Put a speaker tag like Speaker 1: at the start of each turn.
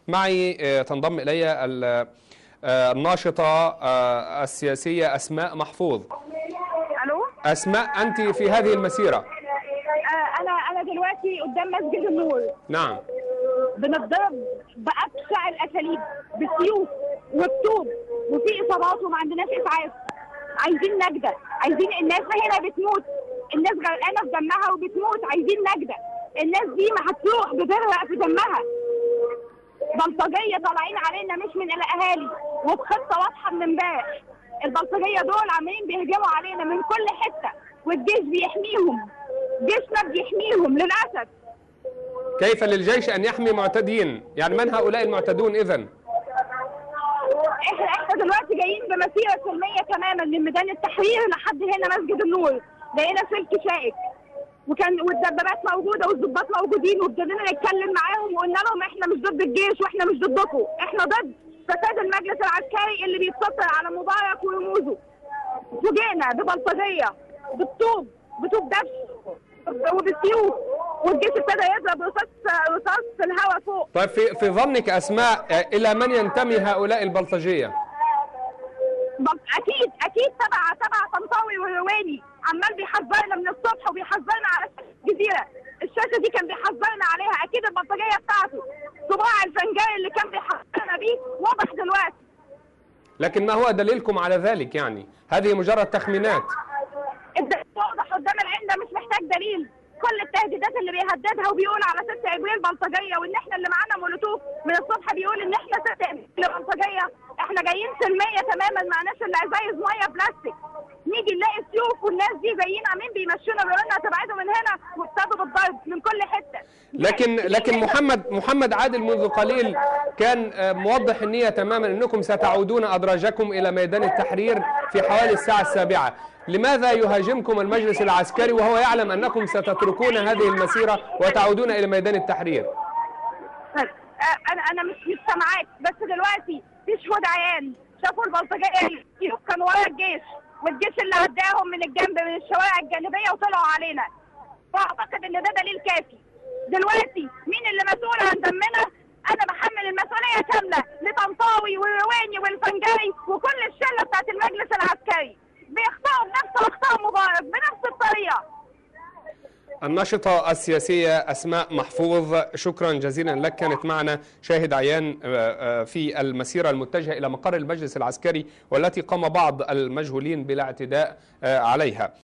Speaker 1: معي آه، تنضم إلي ال- آه، الناشطة آه، السياسية أسماء محفوظ
Speaker 2: الو
Speaker 1: أسماء أنت في هذه المسيرة
Speaker 2: آه انا انا دلوقتي قدام مسجد النور
Speaker 1: نعم
Speaker 2: بنتضرب بابشع الاساليب بالسيوف وبطوب وفي اصابات وما عندناش اسعاف عايزين نجده عايزين الناس هنا بتموت الناس غرقانه في دمها وبتموت عايزين نجده الناس دي ما هتروح بتغرق في دمها بلطجيه طالعين علينا مش من الاهالي وبخطه واضحه من امبارح البلطجيه دول عمالين بيهجموا علينا من كل حته والجيش بيحميهم جيشنا بيحميهم للاسف
Speaker 1: كيف للجيش أن يحمي معتدين يعني من هؤلاء المعتدون إذن
Speaker 2: احنا احنا دلوقتي جايين بمسيره سلميه تماما من ميدان التحرير لحد هنا مسجد النور لقينا سلك شائك وكان والدبابات موجوده والظباط موجودين وابتدينا نتكلم معاهم وقلنا لهم احنا مش ضد الجيش واحنا مش ضدكم احنا ضد فساد المجلس العسكري اللي بيتسطر على مبارك ورموزه فوجئنا ببلطجيه بالطوب بطوب دبش وبالسيوف والجيش ابتدى يضرب رصاص رصاص في الهواء فوق
Speaker 1: طيب في, في ظنك أسماء آه، إلى من ينتمي هؤلاء البلطجية
Speaker 2: بس اكيد اكيد تبع تبع طنطاوي ورواني عمال بيحذرنا من الصبح وبيحذرنا على الجزيره الشاشه دي كان بيحذرنا عليها اكيد البلطجيه بتاعته صباع الفنجان اللي كان بيحذرنا بيه واضح دلوقتي
Speaker 1: لكن ما هو دليلكم على ذلك يعني هذه مجرد تخمينات
Speaker 2: الدليل واضح قدام العين ده مش محتاج دليل كل التهديدات اللي بيهددها وبيقول على 6 ابريل بلطجيه وان احنا اللي معانا مولوتوف من الصبح بيقول ان احنا 6 ابريل بلطجيه احنا جايين سلميه تماما معناش الا ازايز ميه بلاستيك نيجي نلاقي سيوف والناس دي جايين عاملين بيمشونا بيقولوا لنا تبعدوا من هنا وابتدوا بالضرب من كل حته
Speaker 1: لكن لكن محمد محمد عادل منذ قليل كان آه، موضح النية تماما انكم ستعودون ادراجكم الى ميدان التحرير في حوالي الساعة السابعة لماذا يهاجمكم المجلس العسكري وهو يعلم انكم ستتركون هذه المسيرة وتعودون الى ميدان التحرير
Speaker 2: طيب، آه، انا انا مش مش سامعاك بس دلوقتي في شهود عيان شافوا البلطجيه اللي كانوا ورا الجيش والجيش اللي عداهم من الجنب من الشوارع الجانبيه وطلعوا علينا فاعتقد ان ده دليل كافي دلوقتي مين اللي مسؤول عن دمنا انا بحمل المسؤوليه كامله لطنطاوي والرواني والفنجري وكل الشله بتاعت المجلس العسكري بيخطئوا بنفس اخطاء مبارك بنفس الطريقه
Speaker 1: الناشطة السياسية أسماء محفوظ شكرا جزيلا لك كانت معنا شاهد عيان آه، آه، في المسيرة المتجهة إلى مقر المجلس العسكري والتي قام بعض المجهولين بالاعتداء آه، عليها